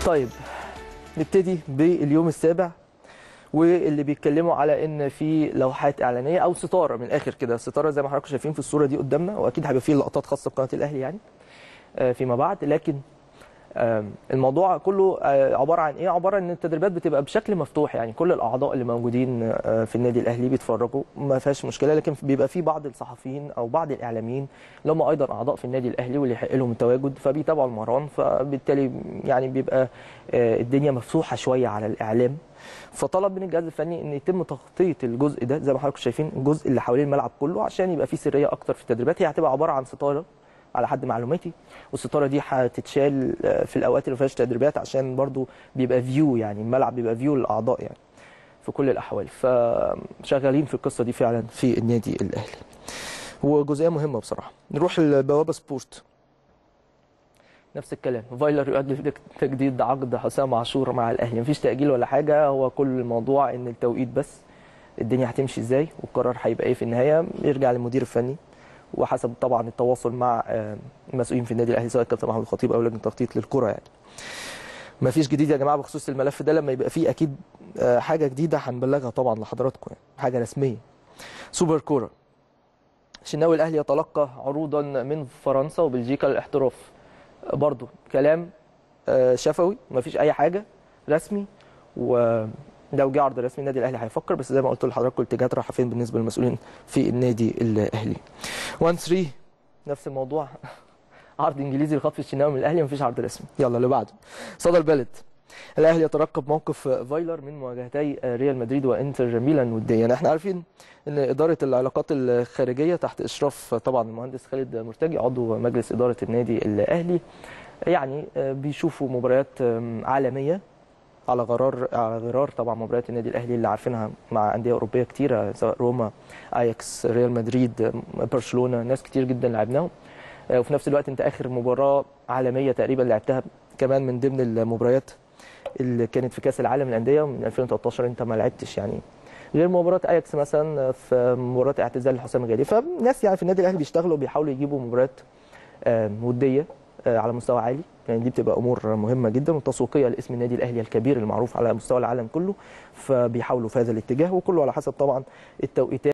طيب نبتدي باليوم السابع واللي بيتكلموا على ان في لوحات اعلانيه او ستاره من الاخر كده ستاره زي ما حضراتكم شايفين في الصوره دي قدامنا واكيد هيبقى فيه لقطات خاصه بقناه الاهلي يعني آه، فيما بعد لكن آم، الموضوع كله آه، عباره عن ايه عباره ان التدريبات بتبقى بشكل مفتوح يعني كل الاعضاء اللي موجودين آه، في النادي الاهلي بيتفرجوا ما فيهاش مشكله لكن بيبقى في بعض الصحفيين او بعض الاعلاميين اللي هم ايضا اعضاء في النادي الاهلي واللي يحق لهم التواجد فبيتابعوا المران فبالتالي يعني بيبقى آه، الدنيا مفتوحه شويه على الاعلام فطلب من الجهاز الفني ان يتم تغطيه الجزء ده زي ما حضراتكم شايفين الجزء اللي حوالين الملعب كله عشان يبقى فيه سريه اكتر في التدريبات هي هتبقى عباره عن ستاره على حد معلوماتي والستاره دي هتتشال آه، في الاوقات اللي ما فيهاش تدريبات عشان برضو بيبقى فيو يعني الملعب بيبقى فيو للاعضاء يعني في كل الاحوال فشغالين في القصه دي فعلا في النادي الاهلي وجزئيه مهمه بصراحه نروح البوابه سبورت نفس الكلام فايلر يؤجل تجديد عقد حسام عاشور مع الاهلي مفيش تاجيل ولا حاجه هو كل الموضوع ان التوقيت بس الدنيا هتمشي ازاي والقرار هيبقى ايه في النهايه يرجع للمدير الفني وحسب طبعا التواصل مع آه، المسؤولين في النادي الاهلي سواء الكابتن محمود الخطيب او لجنه التخطيط للكره يعني ما فيش جديد يا جماعه بخصوص الملف ده لما يبقى فيه اكيد آه، حاجه جديده هنبلغها طبعا لحضراتكم يعني حاجه رسميه سوبر كوره شناوي الاهلي يتلقى عروضا من فرنسا وبلجيكا للاحتراف برضو كلام آه، شفوي مفيش اي حاجه رسمي ولو جه عرض رسمي النادي الاهلي هيفكر بس زي ما قلت لحضراتكم الاتجاهات رايحه فين بالنسبه للمسؤولين في النادي الاهلي 1 3 نفس الموضوع عرض انجليزي لخطف الشناوي من الاهلي مفيش عرض رسمي يلا اللي بعده صدى البلد الاهلي يترقب موقف فايلر من مواجهتي ريال مدريد وانتر ميلان وديا احنا عارفين ان اداره العلاقات الخارجيه تحت اشراف طبعا المهندس خالد مرتجي عضو مجلس اداره النادي الاهلي يعني بيشوفوا مباريات عالميه على غرار على غرار طبعا مباريات النادي الاهلي اللي عارفينها مع انديه اوروبيه كتيره سواء روما اياكس ريال مدريد برشلونه ناس كتير جدا لعبناهم وفي نفس الوقت انت اخر مباراه عالميه تقريبا لعبتها كمان من ضمن المباريات اللي كانت في كاس العالم للانديه من 2013 انت ما لعبتش يعني غير مباراه اياكس مثلا في مباراه اعتزال لحسام الغالي فناس يعني في النادي الاهلي بيشتغلوا بيحاولوا يجيبوا مباريات آه، وديه آه، على مستوى عالي يعني دي بتبقى امور مهمه جدا وتسويقيه لاسم النادي الاهلي الكبير المعروف على مستوى العالم كله فبيحاولوا في هذا الاتجاه وكله على حسب طبعا التوقيتات